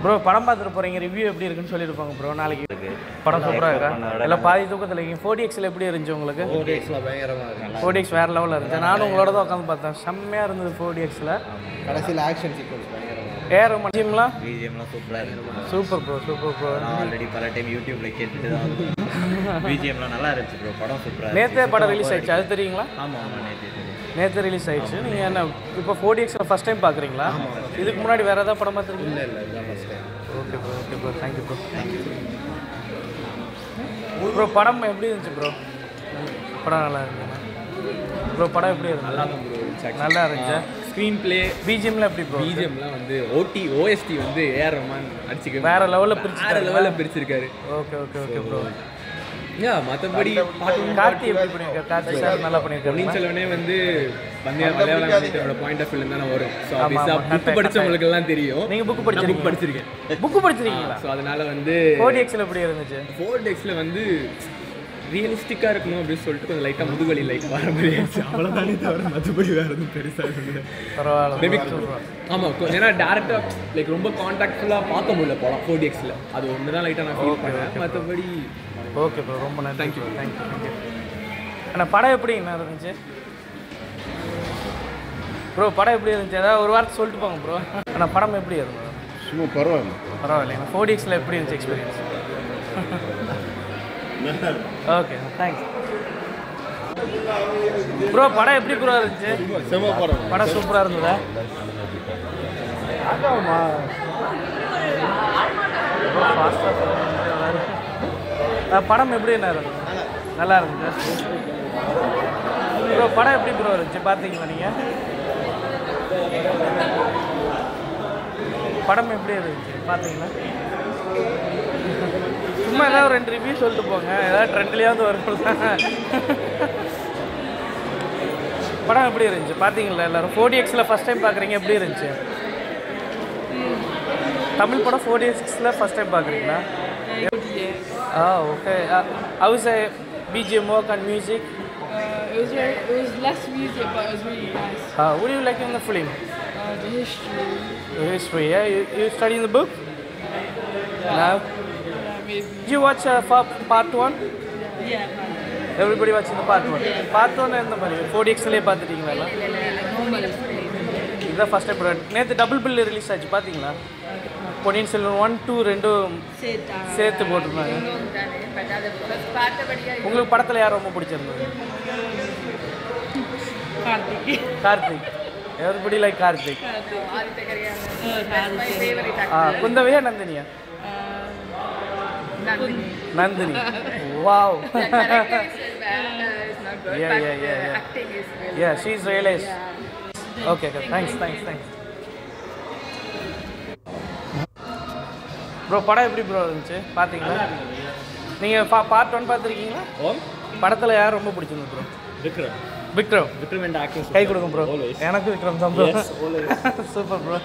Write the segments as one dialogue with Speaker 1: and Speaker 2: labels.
Speaker 1: Bro படம் பார்த்துட்டு போகிறீங்க ரிவ்யூ எப்படி இருக்குன்னு சொல்லியிருப்பாங்க ப்ரோ நாளைக்கு படம் சூப்பராக இருக்கா இல்லை பாதி தூக்கத்தில் இருக்கீங்க ஃபோர் எக்ஸில் எப்படி இருந்துச்சு உங்களுக்கு
Speaker 2: ஃபோர் பயங்கரமாக இருக்கு
Speaker 1: ஃபோர் எக்ஸ் வேறு லெவலில் இருந்துச்சு நானும் உங்களோட தான் உட்காந்து பார்த்தேன் செம்மையாக இருந்தது ஃபோர் எக்ஸில்
Speaker 2: கடைசியில் ஆக்ஷன் சீக்வன்ஸ் பயங்கரமாக
Speaker 1: ஏற மச்சியம்லாம்
Speaker 3: பிஜிஎம்லாம் சூப்பராக இருக்கு
Speaker 1: சூப்பர் ப்ரோ சூப்பர் ப்ரோ
Speaker 3: நான் ஆல்ரெடி பல டைம் யூடியூப்ல கேட்டுட்டு தான் பிஜிஎம்லாம் நல்லா இருந்துச்சு ப்ரோ படம் சூப்பராக
Speaker 1: நேற்றே படம் ரிலீஸ் ஆயிடுச்சு அது தெரியுங்களா
Speaker 3: ஆமாம் ஆமாம் நேற்று தெரியும்
Speaker 1: நேற்று ரிலீஸ் ஆயிடுச்சு நீங்கள் என்ன இப்போ ஃபோர் எக்ஸில் ஃபஸ்ட் டைம் பார்க்குறீங்களா இதுக்கு முன்னாடி வேறு ஏதாவது படம் பார்த்துருக்கீங்க
Speaker 2: இல்லை இல்லை இதுதான் first time
Speaker 1: okay bro okay bro thank you bro bro படம் எப்படி இருந்துச்சு ப்ரோ படம் நல்லா இருந்துச்சு ப்ரோ படம் எப்படி இருந்துச்சு
Speaker 4: நல்லா தான் ப்ரோ இருந்துச்சு
Speaker 1: நல்லா இருந்துச்சு
Speaker 4: ஸ்க்ரீன் ப்ளே
Speaker 1: பிஜிஎம்ல எப்படி ப்ரோ
Speaker 4: பிஜிஎம்லாம் வந்து ஓடி ஓஎஸ்டி வந்து ஏஆர் ரஹ்மான் அடிச்சுக்க
Speaker 1: வேற லெவலில் பிரிச்சு
Speaker 4: வேற லெவலில் பிரிச்சிருக்காரு
Speaker 1: okay okay okay bro
Speaker 4: yeah மற்றபடி பாட்டு
Speaker 1: கார்த்தி எப்படி பண்ணியிருக்காரு கார்த்தி சார் நல்லா பண்ணியிருக்காரு
Speaker 4: பொன்னியின் செல்வனே வந்து வந்தியா மலையாளம் வந்துட்டு பாயிண்ட் ஆஃப் வியூல தானே வரும் ஸோ ஆப்வியஸாக புக் படிச்சவங்களுக்கு எல்லாம் தெரியும்
Speaker 1: நீங்கள் புக்
Speaker 4: புக்
Speaker 1: படிச்சிருக்கீங்க
Speaker 4: படிச்சிருக்கேன்
Speaker 1: புக்கு படிச்சிருக்கீங்களா
Speaker 4: ஸோ அதனால வந்து
Speaker 1: ஃபோர் எக்ஸில் எப்படி இருந்துச்சு
Speaker 4: ஃபோர் டெக்ஸில் வந்து ரியலிஸ்டிக்காக இருக்கணும் அப்படின்னு சொல்லிட்டு கொஞ்சம் லைட்டாக முதுகலி லைட் வர மாதிரி ஆயிடுச்சு அவ்வளோதானே தவிர மற்றபடி வேறு எதுவும் பெருசாக இருந்தது
Speaker 1: பரவாயில்ல
Speaker 4: மேபி ஆமாம் ஏன்னா டேரெக்டாக லைக் ரொம்ப கான்டாக்ட்ஃபுல்லாக பார்க்க முடியல போகலாம் ஃபோர் டிஎக்ஸில் அது ஒன்று தான் லைட்டாக நான் ஃபீல் பண்ணேன் மற்றபடி
Speaker 1: ஓகே ப்ரோ ரொம்ப நன்றி தேங்க்யூ தேங்க்யூ தேங்க்யூ அண்ணா படம் எப்படி என்ன இருந்துச்சு ப்ரோ படம் எப்படி இருந்துச்சு ஏதாவது ஒரு வாரத்தை சொல்லிட்டு போங்க ப்ரோ அண்ணா படம் எப்படி இருந்தது
Speaker 2: சும்மா பரவாயில்ல
Speaker 1: பரவாயில்லைங்க ஃபோர் எக்ஸில் எப்படி இருந்துச்சு எக்ஸ்பீரியன்ஸ் ஓகே தேங்க்ஸ் ப்ரோ படம் எப்படி ப்ரோ இருந்துச்சு
Speaker 2: செம்ம படம்
Speaker 1: படம் சூப்பராக இருந்ததா ஃபாஸ்ட்டாக படம் எப்படி என்ன இருந்தது நல்லா இருந்துச்சு ப்ரோ படம் எப்படி ப்ரோ இருந்துச்சு பார்த்தீங்களா நீங்கள் படம் எப்படி இருந்துச்சு பார்த்தீங்களா சும்மா ஏதாவது ஒரு ரெண்டு ரிவ்யூ சொல்லிட்டு போங்க ஏதாவது ட்ரெண்ட்லேயாவது வரும் படம் எப்படி இருந்துச்சு பார்த்தீங்களா எல்லாரும் ஃபோர்டி எக்ஸில் ஃபஸ்ட் டைம் பார்க்குறீங்க எப்படி இருந்துச்சு தமிழ் படம் ஃபோர்டி எக்ஸில் ஃபஸ்ட் டைம் பார்க்குறீங்களா ஆ okay how's a BGM work and music
Speaker 5: Uh, it was very, it was less music, but it was really nice.
Speaker 1: would you like in the film
Speaker 5: Uh, the history,
Speaker 1: history yeah you, you study in the book no
Speaker 5: yeah, maybe.
Speaker 1: did you watch uh, fa- part one
Speaker 5: Yeah.
Speaker 1: Everybody வாட்சிங் இந்த part one part one எந்த மாதிரி four எக்ஸ்லேயே பார்த்துட்டீங்களா எல்லாம்? இதுதான் first time நேற்று double bill release ஆச்சு பார்த்தீங்களா பொன்னியின் செல்வன் ஒன் டூ ரெண்டும் சேர்த்து போட்டிருந்தாங்க உங்களுக்கு படத்தில் யார் ரொம்ப பிடிச்சிருந்தது
Speaker 5: Karthik.
Speaker 1: Karthik everybody like Karthik
Speaker 5: Uh, Karthik.
Speaker 1: ஆ குந்தவையா நந்தினியா Nandini wow yeah, yeah, yeah, yeah. Yeah, she's realized. Okay, okay. Thanks, thanks, thanks. Bro படம் எப்படி ப்ரோ இருந்துச்சு பார்த்தீங்களா நீங்கள் பா பார்ட் ஒன் பார்த்துருக்கீங்களா
Speaker 4: ஓ
Speaker 1: படத்தில் யார் ரொம்ப பிடிச்சிருந்து bro
Speaker 4: Vikram
Speaker 1: Vikram
Speaker 4: Vikram and acting
Speaker 1: கை கொடுங்க ப்ரோ எனக்கு விக்ரம் தான் ப்ரோ சூப்பர் ப்ரோ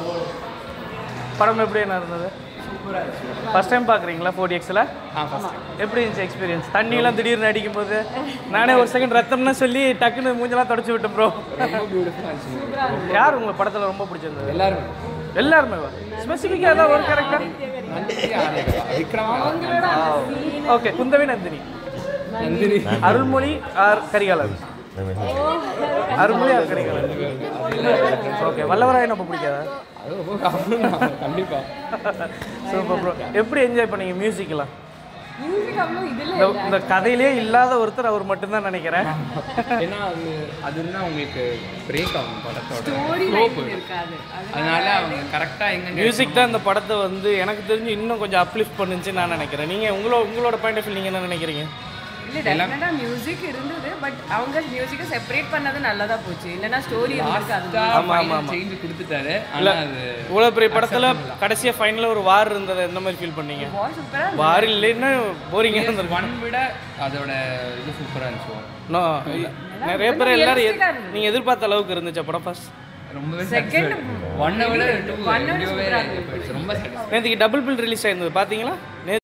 Speaker 1: படம் எப்படி என்ன இருந்தது ஃபஸ்ட் டைம் பார்க்குறீங்களா ஃபோர்டி எக்ஸில்
Speaker 4: ஆ ஃபஸ்ட்
Speaker 1: எப்படி இருந்துச்சு எக்ஸ்பீரியன்ஸ் தண்ணியெல்லாம் திடீர்னு அடிக்கும்போது நானே ஒரு செகண்ட் ரத்தம்னு சொல்லி டக்குன்னு மூஞ்செல்லாம் தொடச்சி விட்டேன் ப்ரோ
Speaker 4: ரொம்ப பியூட்டிஃபுல்லாக இருந்துச்சு
Speaker 1: யார் உங்களுக்கு படத்தில் ரொம்ப பிடிச்சிருந்தது
Speaker 4: எல்லாரும்
Speaker 1: எல்லாருமே ஸ்பெசிஃபிக்காக ஏதாவது ஒரு கேரக்டர்
Speaker 4: விக்ரமா
Speaker 1: okay Kundavi Nandini
Speaker 4: Nandini
Speaker 1: Arulmozhi or Karikalan Arulmozhi or Karikalan okay Vallavarayan ரொம்ப பிடிக்காதா
Speaker 4: அது ரொம்ப கண்டிப்பா
Speaker 1: சூப்பர் ப்ரோ எப்படி என்ஜாய் பண்ணீங்க மியூசிக்கெல்லாம்
Speaker 5: Music அவ்வளோ இதில்
Speaker 1: இந்த இந்த கதையிலே இல்லாத ஒருத்தர் அவர் மட்டும்தான் நினைக்கிறேன்
Speaker 4: ஏன்னா அது அது இருந்தால் உங்களுக்கு பிரேக் ஆகும் படத்தோட
Speaker 5: ஸ்டோரி
Speaker 4: Slope.
Speaker 5: இருக்காது
Speaker 4: அதனால அவங்க கரெக்டாக எங்க
Speaker 1: மியூசிக் தான் இந்த படத்தை வந்து எனக்கு தெரிஞ்சு இன்னும் கொஞ்சம் அப்லிஃப்ட் பண்ணுச்சு நான் நினைக்கிறேன் நீங்கள் உங்களோட உங்களோட பாயிண்ட் ஆஃப் நீங்கள் என்ன நினைக்கிறீங்க
Speaker 6: இல்ல டெஃபினட்டா மியூசிக் இருந்தது பட் அவங்க மியூசிக்கை செப்பரேட் பண்ணது நல்லதா போச்சு இல்லைன்னா ஸ்டோரி இருந்திருக்காது
Speaker 1: ஆமா, ஆமா, ஆமா.
Speaker 4: சேஞ்ச் கொடுத்துட்டாரு ஆனால் அது
Speaker 1: இவ்வளோ பெரிய படத்தில் கடைசியாக ஃபைனலில் ஒரு வார் இருந்தது எந்த மாதிரி ஃபீல் பண்ணீங்க
Speaker 6: வாய்ஸ் சூப்பரா
Speaker 1: வார் இல்லைன்னா போரிங்காக இருந்திருக்கும்
Speaker 4: ஒன் விட அதோட இது சூப்பராக இருந்துச்சு
Speaker 1: No, நிறைய பேர் எல்லாரும்
Speaker 6: realistic-ஆ இருந்தது.
Speaker 1: நீங்கள் எதிர்பார்த்த அளவுக்கு இருந்துச்சு படம் ஃபர்ஸ்ட்
Speaker 4: ரொம்பவே
Speaker 6: Second
Speaker 4: ஒன்னை விட
Speaker 6: one hour super ஆ இருந்துச்சு.
Speaker 4: ரொம்ப satisfied.
Speaker 1: நேற்றுக்கு டபுள் பில் ரிலீஸ் ஆயிருந்தது பார்த்தீங்களா